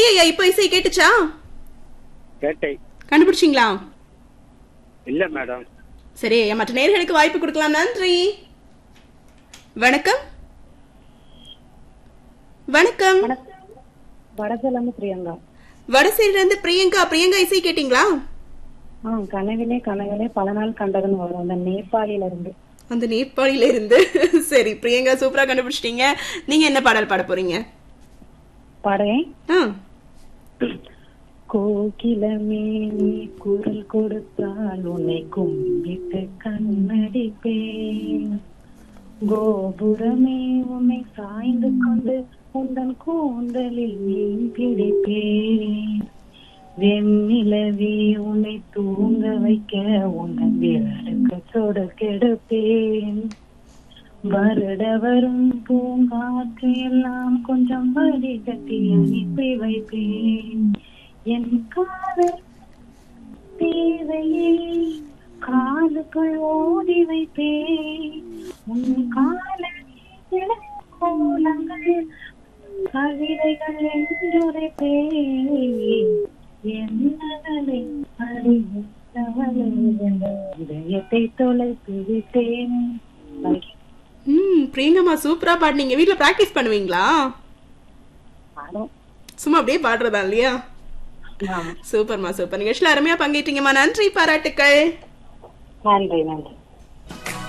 இல்லையா இப்ப இசை கேட்டுச்சா கேட்டை கண்டுபிடிச்சிங்களா இல்ல மேடம் சரி மற்ற நேர்களுக்கு வாய்ப்பு கொடுக்கலாம் நன்றி வணக்கம் வணக்கம் வடசலந்து பிரியங்கா வடசேரில இருந்து பிரியங்கா பிரியங்கா இசை கேட்டீங்களா ஆ கனவிலே கனவிலே பல நாள் கண்டதுன்னு வரும் அந்த நேபாளில இருந்து அந்த நேபாளில இருந்து சரி பிரியங்கா சூப்பரா கண்டுபிடிச்சிட்டீங்க நீங்க என்ன பாடல் பாட போறீங்க பாடுவேன் ஆ கோகிலமே நீ குரல் கொடுத்தால் உன்னை கும்பிட்டு கண்ணடிப்பேன் கோபுரமே உன்னை சாய்ந்து கொண்டு உந்தன் கூந்தலில் மீன் பிடிப்பேன் வெண்ணிலவே உன்னை தூங்க வைக்க உந்தன் விரலுக்கு சொடு கெடுப்பேன் வருட வரும் பூங்காற்று எல்லாம் கொஞ்சம் வடிகட்டி அனுப்பி வைப்பேன் என் காதல் தேவையை காலுக்குள் ஓடி வைப்பேன் உன் கால கோலங்கள் கவிதைகள் என்றுரைப்பேன் என்னவளை அறிவித்தவளை இதயத்தை தொலைத்து விட்டேன் ம் பிரியங்கம்மா சூப்பரா பாடுனீங்க வீட்ல பிராக்டிஸ் பண்ணுவீங்களா பாடும் சும்மா அப்படியே பாடுறதா இல்லையா ஆமா சூப்பர்மா சூப்பர் நிகழ்ச்சியில அருமையா பங்கேற்றீங்கம்மா நன்றி பாராட்டுக்கள் நன்றி நன்றி